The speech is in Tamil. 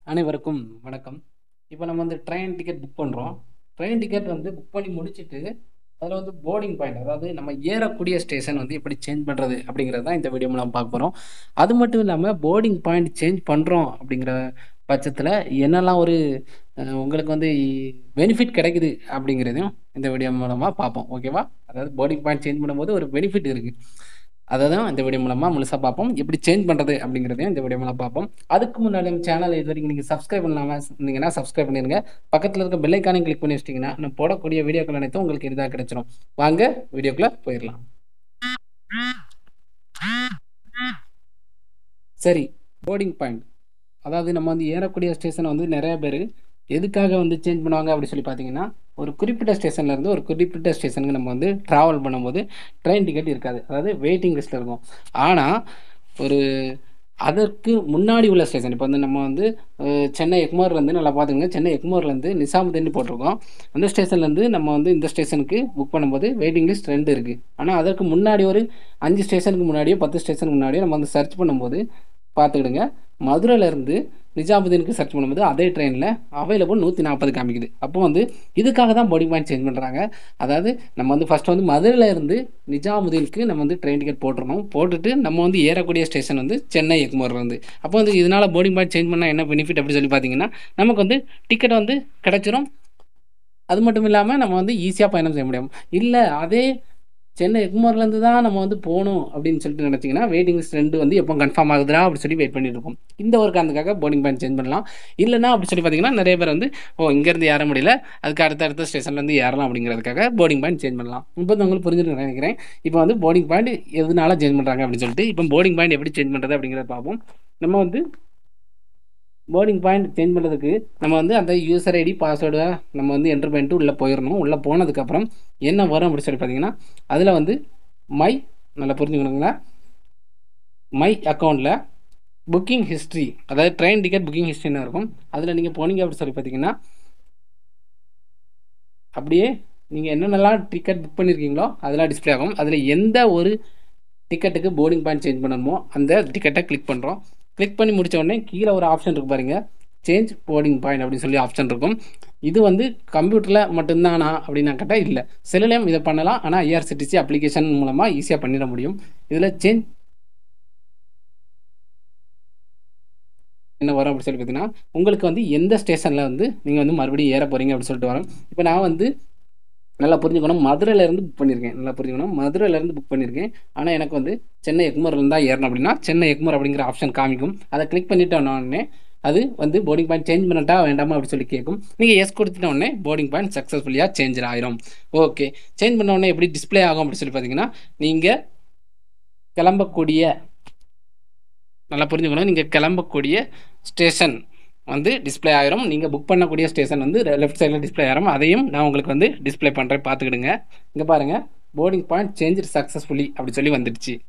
அனைவருக்கும் வணக்கம் இப்போ நம்ம வந்து ட்ரெயின் டிக்கெட் புக் பண்ணுறோம் ட்ரெயின் டிக்கெட் வந்து புக் பண்ணி முடிச்சுட்டு அதில் வந்து போர்டிங் பாயிண்ட் அதாவது நம்ம ஏறக்கூடிய ஸ்டேஷன் வந்து எப்படி சேஞ்ச் பண்ணுறது அப்படிங்கிறது தான் இந்த வீடியோ நம்ம பார்க்க போகிறோம் அது மட்டும் இல்லாமல் போர்டிங் பாயிண்ட் சேஞ்ச் பண்ணுறோம் அப்படிங்கிற பட்சத்தில் என்னெல்லாம் ஒரு அஹ், உங்களுக்கு வந்து பெனிஃபிட் கிடைக்குது அப்படிங்கிறதையும் இந்த வீடியோ மூலமாக பார்ப்போம் ஓகேவா அதாவது போர்டிங் பாயிண்ட் சேஞ்ச் பண்ணும்போது ஒரு பெனிஃபிட் இருக்குது அதை தான் இந்த வீடியோ மூலமாக முழுசாக பார்ப்போம் எப்படி சேஞ்ச் பண்ணுறது அப்படிங்கிறதையும் இந்த வீடியோ மூலம் பார்ப்போம் அதுக்கு முன்னாடி நம்ம சேனல் இது வரைக்கும் நீங்கள் சப்ஸ்கிரைப் பண்ணாமல் இருந்தீங்கன்னா சப்ஸ்கிரைப் பண்ணிடுங்க பக்கத்தில் இருக்க பெல் ஐக்கானையும் கிளிக் பண்ணி வச்சிட்டிங்கன்னா நான் போடக்கூடிய வீடியோக்கள் அனைத்தும் உங்களுக்கு இதாக கிடைச்சிரும் வாங்க வீடியோக்குள்ளே போயிடலாம் சரி போர்டிங் பாயிண்ட் அதாவது நம்ம வந்து ஏறக்கூடிய ஸ்டேஷனை வந்து நிறைய பேர் எதுக்காக வந்து சேஞ்ச் பண்ணுவாங்க அப்படி சொல்லி பார்த்தீங்கன்னா ஒரு குறிப்பிட்ட ஸ்டேஷன்ல இருந்து ஒரு குறிப்பிட்ட ஸ்டேஷனுக்கு நம்ம வந்து ட்ராவல் பண்ணும்போது ட்ரெயின் டிக்கெட் இருக்காது அதாவது வெயிட்டிங் லிஸ்ட்டில் இருக்கும் ஆனால் ஒரு அதற்கு முன்னாடி உள்ள ஸ்டேஷன் இப்போ வந்து நம்ம வந்து அஹ், சென்னை எக்மோர்லேருந்து நல்லா பார்த்துங்க சென்னை எக்மோர்லேருந்து நிசாமுதீன் போட்டிருக்கோம் அந்த ஸ்டேஷன்லேருந்து நம்ம வந்து இந்த ஸ்டேஷனுக்கு புக் பண்ணும்போது வெயிட்டிங் லிஸ்ட் ரெண்டு இருக்குது ஆனால் அதற்கு முன்னாடி ஒரு அஞ்சு ஸ்டேஷனுக்கு முன்னாடியோ பத்து ஸ்டேஷனுக்கு முன்னாடியோ நம்ம வந்து சர்ச் பண்ணும்போது பார்த்துக்கிடுங்க மதுரையிலேருந்து நிஜாமுதீனுக்கு சர்ச் பண்ணும்போது அதே ட்ரெயினில் அவைலபிள் நூற்றி நாற்பது காமிக்குது அப்போ வந்து இதுக்காக தான் போர்டிங் பாயிண்ட் சேஞ்ச் பண்ணுறாங்க அதாவது நம்ம வந்து ஃபஸ்ட்டு வந்து மதுரையில இருந்து நிஜாமுதீனுக்கு நம்ம வந்து ட்ரெயின் டிக்கெட் போட்டுருணும் போட்டுட்டு நம்ம வந்து ஏறக்கூடிய ஸ்டேஷன் வந்து சென்னை எக்மோர்ல இருந்து அப்போ வந்து இதனால் போர்டிங் பாயிண்ட் சேஞ்ச் பண்ணால் என்ன பெனிஃபிட் அப்படி சொல்லி பார்த்தீங்கன்னா நமக்கு வந்து டிக்கெட் வந்து கிடைச்சிரும் அது மட்டும் இல்லாமல் நம்ம வந்து ஈஸியாக பயணம் செய்ய முடியும் இல்லை அதே சென்னை எக்மோர்லேருந்து தான் நம்ம வந்து போகணும் அப்படின்னு சொல்லிட்டு நினச்சிங்கன்னா வெயிட்டிங் லிஸ்ட் ரெண்டு வந்து எப்போ கன்ஃபார்ம் ஆகுதுடா அப்படி சொல்லி வெயிட் பண்ணிட்டு இருக்கோம் இந்த ஒரு காரணத்துக்காக போர்டிங் பாயிண்ட் சேஞ்ச் பண்ணலாம் இல்லைன்னா அப்படி சொல்லி பார்த்தீங்கன்னா நிறைய பேர் வந்து ஓ இங்கேருந்து ஏற முடியல அதுக்கு அடுத்த அடுத்த ஸ்டேஷன்லேருந்து ஏறலாம் அப்படிங்கிறதுக்காக போர்டிங் பாயிண்ட் சேஞ்ச் பண்ணலாம் இப்போ வந்து உங்களுக்கு புரிஞ்சுட்டு நினைக்கிறேன் இப்போ வந்து போர்டிங் பாயிண்ட் எதனால சேஞ்ச் பண்ணுறாங்க அப்படின்னு சொல்லிட்டு இப்போ போர்டிங் பாயிண்ட் எப்படி சேஞ்ச் பண்ணுறது அப்படிங்கிறத பார்ப்போம் நம்ம வந்து போர்டிங் பாயிண்ட் சேஞ்ச் பண்ணுறதுக்கு நம்ம வந்து அந்த யூசர் ஐடி பாஸ்வேர்டை நம்ம வந்து என்டர் பண்ணிட்டு உள்ளே போயிடணும் உள்ளே போனதுக்கப்புறம் என்ன வரும் அப்படி சொல்லி பார்த்தீங்கன்னா அதில் வந்து மை நல்லா புரிஞ்சுக்கணுங்களா மை அக்கௌண்ட்டில் புக்கிங் ஹிஸ்ட்ரி அதாவது ட்ரெயின் டிக்கெட் புக்கிங் ஹிஸ்ட்ரின்னு இருக்கும் அதில் நீங்கள் போனீங்க அப்படி சொல்லி பார்த்தீங்கன்னா அப்படியே நீங்கள் என்னென்னலாம் டிக்கெட் புக் பண்ணியிருக்கீங்களோ அதெல்லாம் டிஸ்ப்ளே ஆகும் அதில் எந்த ஒரு டிக்கெட்டுக்கு போர்டிங் பாயிண்ட் சேஞ்ச் பண்ணணுமோ அந்த டிக்கெட்டை கிளிக் பண்ணுறோம் கிளிக் பண்ணி முடிச்ச உடனே கீழே ஒரு ஆப்ஷன் இருக்கு பாருங்க சேஞ்ச் போர்டிங் பாயிண்ட் அப்படின்னு சொல்லி ஆப்ஷன் இருக்கும் இது வந்து கம்ப்யூட்டரில் மட்டும்தானா அப்படின்னு கேட்டால் இல்லை செல்லுலேயும் இதை பண்ணலாம் ஆனால் ஐஆர்சிடிசி அப்ளிகேஷன் மூலமாக ஈஸியாக பண்ணிட முடியும் இதில் சேஞ்ச் என்ன வரும் அப்படி சொல்லி பார்த்தீங்கன்னா உங்களுக்கு வந்து எந்த ஸ்டேஷனில் வந்து நீங்கள் வந்து மறுபடியும் ஏற போகிறீங்க அப்படின்னு சொல்லிட்டு வரும் இப்போ நான் வந்து நல்லா புரிஞ்சுக்கணும் மதுரையிலேருந்து புக் பண்ணியிருக்கேன் நல்லா புரிஞ்சுக்கணும் மதுரையிலேருந்து புக் பண்ணியிருக்கேன் ஆனால் எனக்கு வந்து சென்னை எக்மோர்லேருந்து தான் ஏறணும் அப்படின்னா சென்னை எக்மோர் அப்படிங்கிற ஆப்ஷன் காமிக்கும் அதை கிளிக் பண்ணிட்டோன்ன உடனே அது வந்து போர்டிங் பாயிண்ட் சேஞ்ச் பண்ணட்டா வேண்டாமா அப்படி சொல்லி கேட்கும் நீங்கள் எஸ் கொடுத்துட்ட உடனே போர்டிங் பாயிண்ட் சக்ஸஸ்ஃபுல்லியாக சேஞ்ச் ஆயிரும் ஓகே சேஞ்ச் பண்ண உடனே எப்படி டிஸ்ப்ளே ஆகும் அப்படின்னு சொல்லி பார்த்தீங்கன்னா நீங்கள் கிளம்பக்கூடிய நல்லா புரிஞ்சுக்கணும் நீங்கள் கிளம்பக்கூடிய ஸ்டேஷன் வந்து டிஸ்ப்ளே ஆயிரும் நீங்கள் புக் பண்ணக்கூடிய ஸ்டேஷன் வந்து லெஃப்ட் சைடில் டிஸ்ப்ளே ஆயிரும் அதையும் நான் உங்களுக்கு வந்து டிஸ்ப்ளே பண்ணுறேன் பார்த்துக்கிடுங்க இங்கே பாருங்கள் போர்டிங் பாயிண்ட் சேஞ்ச் சக்ஸஸ்ஃபுல்லி அப்படி சொல்லி வந்துடுச்சு